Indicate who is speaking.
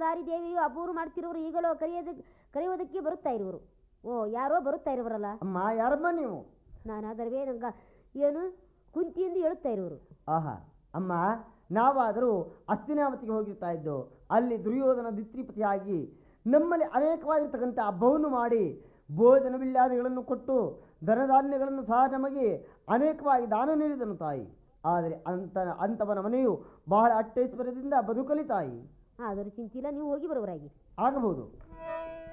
Speaker 1: ಗಾಂಧಾರಿ ದೇವಿಯು ಅಬ್ಬೂರು ಮಾಡ್ತಿರೋರು ಈಗಲೂ ಕರೆಯೋದ ಕರೆಯೋದಕ್ಕೆ ಬರುತ್ತಾ ಇರುವರು ಓ ಯಾರೋ ಬರುತ್ತಾ ಇರುವರಲ್ಲ
Speaker 2: ಅಮ್ಮ ಯಾರಮ್ಮ ನೀವು
Speaker 1: ನಾನಾದರವೇ ನಂಗ ಏನು ಕುಂತಿ ಎಂದು ಹೇಳುತ್ತಾ ಇರುವರು
Speaker 2: ಆಹಾ ಅಮ್ಮ ನಾವಾದರೂ ಅಸ್ತಿನಾವತಿಗೆ ಹೋಗಿರ್ತಾ ಇದ್ದು ಅಲ್ಲಿ ದುರ್ಯೋಧನ ದಿತ್ರಿಪತಿಯಾಗಿ ನಮ್ಮಲ್ಲಿ ಅನೇಕವಾಗಿರ್ತಕ್ಕಂಥ ಹಬ್ಬವನ್ನು ಮಾಡಿ ಭೋಜನವಿಲ್ಲಾದಿಗಳನ್ನು ಕೊಟ್ಟು ಧನಧಾನ್ಯಗಳನ್ನು ಸಹ ನಮಗೆ ಅನೇಕವಾಗಿ ದಾನ ನೀಡಿದನು ತಾಯಿ ಆದರೆ ಅಂತ ಅಂತವನ ಮನೆಯು ಬಹಳ ಅಟ್ಟೈಶ್ವರ್ಯದಿಂದ ಬದುಕಲಿ ತಾಯಿ
Speaker 1: ಆದರೂ ಚಿಂತಿಲ್ಲ ನೀವು ಹೋಗಿ ಬರುವರಾಗಿ
Speaker 2: ಆಗಬಹುದು